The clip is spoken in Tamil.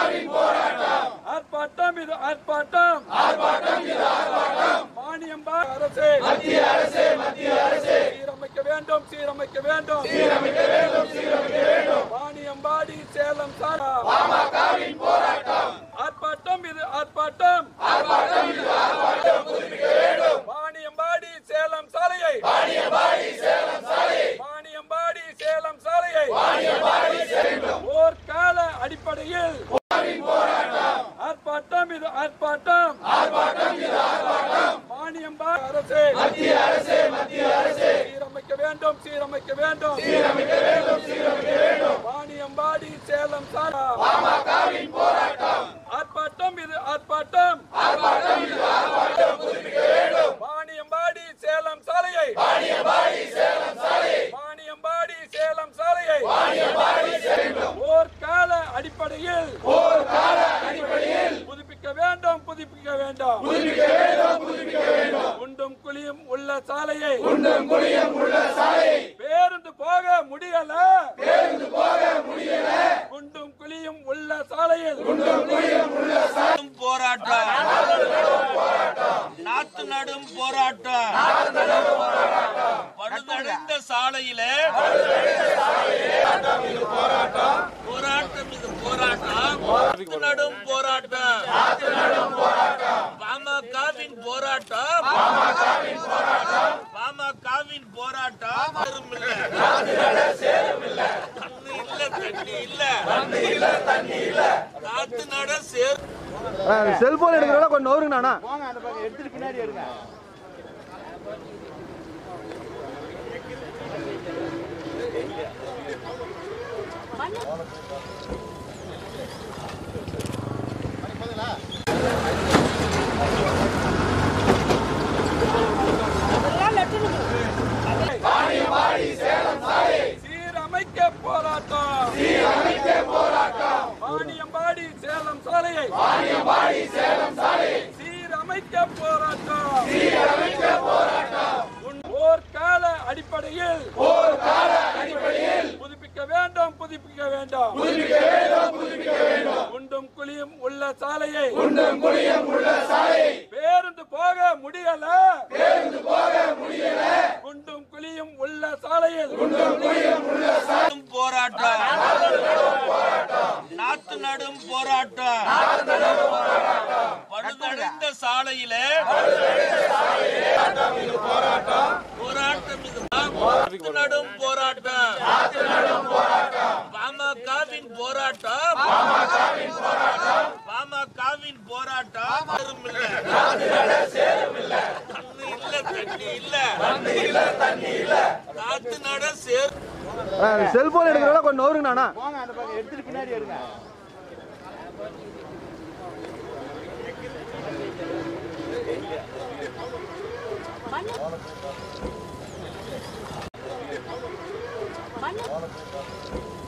ஆர்ப்பாட்டம் இது ஆர்ப்பாட்டம் மானியம்பா அரசு சீரமைக்க வேண்டும் சீரமைக்க வேண்டும் மானியம்பாடி சேலம் சாரா ஆர்ப்பாட்டம் இது ஆர்ப்பாட்டம் வாணியம்பாடி சேலம் சாலையை வாணியம்பாடி சேலம் சாலையை போர்க்கால அடிப்படையில் ஆர்ப்பாட்டம் இது ஆர்ப்பாட்டம் மானியம்பா அரசு சீரமைக்க வேண்டும் சீரமைக்க வேண்டும் வாணியம்பாடி சேலம் சாரா ஆர்ப்பாட்டம் இது ஆர்ப்பாட்டம் வாணியம்பாடி சேலம் சாலையை வாணியம்பாடி சேலம் சாலையை போர்க்கால அடிப்படையில் புதுப்பிக்க வேண்டும் புதுப்பிக்க வேண்டும் குண்டும் குழியும் உள்ள சாலையை பேருந்து போக முடியல குண்டும் குழியும் உள்ள சாலையில் போராட்டம் நாத்து நடும் போராட்டம் பழுதடைந்த சாலையிலே போராட்டம் இது போராட்டம் நாத்து நடும் போராட்டம் பாமகவின் போராட்டம் பாமகவின் போராட்டம் சேரும் இல்ல. தண்ணி இல்ல தண்ணி இல்ல காத்து நட சேர் செல்போன் எடுக்கிறதா கொஞ்சம் நவருங்கண்ணா சீரமைக்க போராட்டம் வாணியம்பாடி சேலம் சாலையை சீரமைக்க போராட்டம் உன் போர்க்கால அடிப்படையில் புதுப்பிக்க வேண்டும் புதுப்பிக்க வேண்டும் குண்டும் குழியும் உள்ள சாலையை பேருந்து போக முடியல குண்டும் குழியும் உள்ள சாலையில் போராட்டம் நாத்து நடும் போராட்டம் பழுதடைந்த சாலையிலே போராட்டம் இது நாத்து நடும் போராட்டம் பாமகவின் போராட்டம் பாமகவின் போராட்டம் சேரும் இல்ல. தண்ணி இல்ல தண்ணி இல்ல காத்து நட சேர் செல்போன் எடுக்கிறதா கொஞ்சம் நவருங்கண்ணா மண்ணு